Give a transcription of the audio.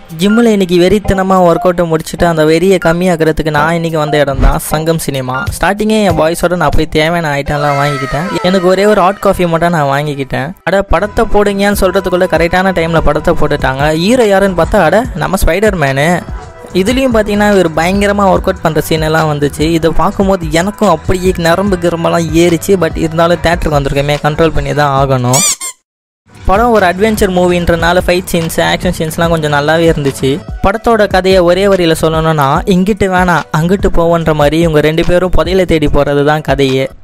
ஜிம்மில் இன்னைக்கு வெறித்தனமாக ஒர்க் அவுட்டை முடிச்சுட்டு அந்த வெறியை கம்மியாகிறதுக்கு நான் இன்னைக்கு வந்த இடம் தான் சங்கம் சினிமா ஸ்டார்டிங்கே என் பாய்ஸோட நான் போய் தேவையான ஐட்டம்லாம் வாங்கிக்கிட்டேன் எனக்கு ஒரே ஒரு ஹாட் காஃபி மட்டும் நான் வாங்கிக்கிட்டேன் அட படத்தை போடுங்கன்னு சொல்கிறதுக்குள்ளே கரெக்டான டைமில் படத்தை போட்டுட்டாங்க ஹீரோ யாருன்னு பார்த்தா அட நம்ம ஸ்பைடர் மேனு இதுலேயும் பார்த்தீங்கன்னா ஒரு பயங்கரமாக ஒர்க் அவுட் பண்ணுற சீன் எல்லாம் வந்துச்சு இதை பார்க்கும்போது எனக்கும் அப்படியே நரம்பு கிரம்பெல்லாம் ஏறிச்சு பட் இருந்தாலும் தேட்டருக்கு வந்திருக்கேமே கண்ட்ரோல் பண்ணி தான் ஆகணும் படம் ஒரு அட்வென்ச்சர் மூவின்றனால ஃபைட் சீன்ஸ் ஆக்ஷன் சீன்ஸ்லாம் கொஞ்சம் நல்லாவே இருந்துச்சு படத்தோட கதையை ஒரே வரியில் சொல்லணும்னா இங்கிட்டு வேணாம் அங்கிட்டு போவோன்ற மாதிரி இவங்க ரெண்டு பேரும் புதையில தேடி போகிறது தான் கதையே